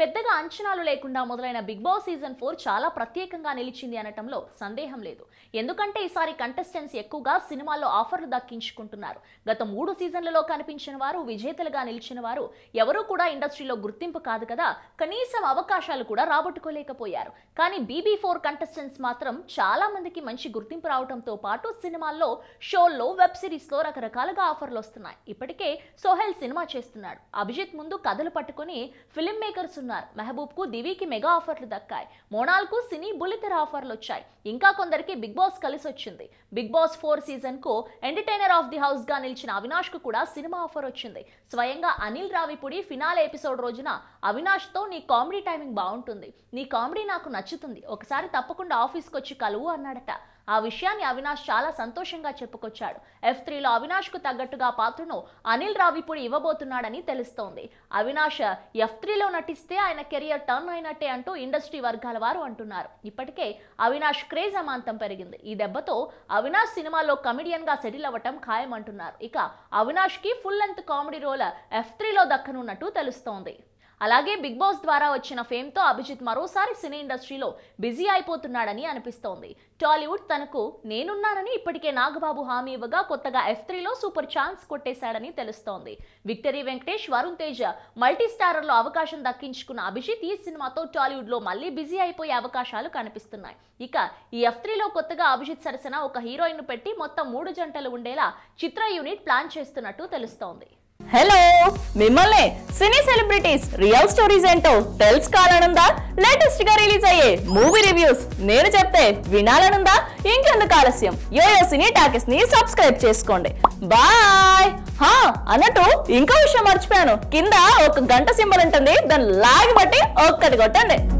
పెద్దగా అంచనాలు లేకుండా మొదలైన బిగ్ బాస్ సీజన్ ఫోర్ చాలా ప్రత్యేకంగా నిలిచింది అనటంలో సందేహం లేదు ఎందుకంటే ఈసారి కంటెస్టెంట్స్ ఎక్కువగా సినిమాల్లో ఆఫర్లు దక్కించుకుంటున్నారు గత మూడు సీజన్లలో కనిపించిన వారు విజేతలుగా నిలిచిన వారు ఎవరూ కూడా ఇండస్ట్రీలో గుర్తింపు కాదు కదా కనీసం అవకాశాలు కూడా రాబట్టుకోలేకపోయారు కానీ బీబీ ఫోర్ కంటెస్టెంట్స్ మాత్రం చాలా మందికి మంచి గుర్తింపు రావడంతో పాటు సినిమాల్లో షోల్లో వెబ్ సిరీస్ లో రకరకాలుగా ఆఫర్లు వస్తున్నాయి ఇప్పటికే సోహెల్ సినిమా చేస్తున్నాడు అభిజిత్ ముందు కథలు పట్టుకొని ఫిల్మ్ మేకర్స్ ఉన్నారు మెహబూబ్ కు దివికి మెగా ఆఫర్లు దక్కాయి మోనాల్ కు సినీ బుల్లితెర ఆఫర్లు వచ్చాయి ఇంకా కొందరికి బిగ్ బాస్ కలిసి వచ్చింది బిగ్ బాస్ ఫోర్ సీజన్ కు ఎంటర్టైనర్ ఆఫ్ ది హౌస్ గా నిలిచిన అవినాష్ కు కూడా సినిమా ఆఫర్ వచ్చింది స్వయంగా అనిల్ రావిపూడి ఫినాల్ ఎపిసోడ్ రోజున అవినాష్ తో నీ కామెడీ టైమింగ్ బాగుంటుంది నీ కామెడీ నాకు నచ్చుతుంది ఒకసారి తప్పకుండా ఆఫీస్కి వచ్చి కలువు అన్నాడట ఆ విషయాన్ని అవినాష్ చాలా సంతోషంగా చెప్పుకొచ్చాడు ఎఫ్ త్రీలో అవినాష్ కు తగ్గట్టుగా పాత్రను అనిల్ రావిపూడి ఇవ్వబోతున్నాడని తెలుస్తోంది అవినాష్ ఎఫ్ త్రీలో నటిస్తే ఆయన కెరియర్ టర్న్ అయినట్టే అంటూ ఇండస్ట్రీ వర్గాల వారు అంటున్నారు ఇప్పటికే అవినాష్ క్రేజ్ అమాంతం పెరిగింది ఈ దెబ్బతో అవినాష్ సినిమాలో కమిడియన్ గా సెటిల్ అవ్వటం ఖాయమంటున్నారు ఇక అవినాష్ కి full length comedy role F త్రీలో దక్కనున్నట్టు తెలుస్తోంది అలాగే బిగ్ బాస్ ద్వారా వచ్చిన ఫేమ్ తో అభిజిత్ మరోసారి సినీ ఇండస్ట్రీలో బిజీ అయిపోతున్నాడని అనిపిస్తోంది టాలీవుడ్ తనకు నేనున్నానని ఇప్పటికే నాగబాబు హామీ ఇవ్వగా కొత్తగా ఎఫ్ త్రీలో సూపర్ ఛాన్స్ కొట్టేశాడని తెలుస్తోంది victory Venkatesh Varun Tej multi starrer లో అవకాశం దక్కించుకున్న అభిజిత్ ఈ సినిమాతో టాలీవుడ్ లో మళ్ళీ బిజీ అయిపోయే అవకాశాలు కనిపిస్తున్నాయి ఇక ఈ ఎఫ్ త్రీలో కొత్తగా అభిజిత్ సరసన ఒక హీరోయిన్ పెట్టి మొత్తం మూడు జంటలు ఉండేలా చిత్ర యూనిట్ ప్లాన్ చేస్తున్నట్టు తెలుస్తోంది హలో మిమ్మల్ని సినీ సెలబ్రిటీస్ రియల్ స్టోరీస్ ఏంటో తెలుసుకోవాలనుందా లేటెస్ట్ గా రిలీజ్ అయ్యే మూవీ రివ్యూస్ నేను చెప్తే వినాలనుందా ఇంకెందుకు ఆలస్యం యోయో సినీ టాకెస్ ని సబ్స్క్రైబ్ చేసుకోండి బాయ్ హా అన్నట్టు ఇంకో విషయం మర్చిపోయాను కింద ఒక గంట సింబల్ ఉంటుంది దాన్ని లాగి బట్టి ఒక్కటి కొట్టండి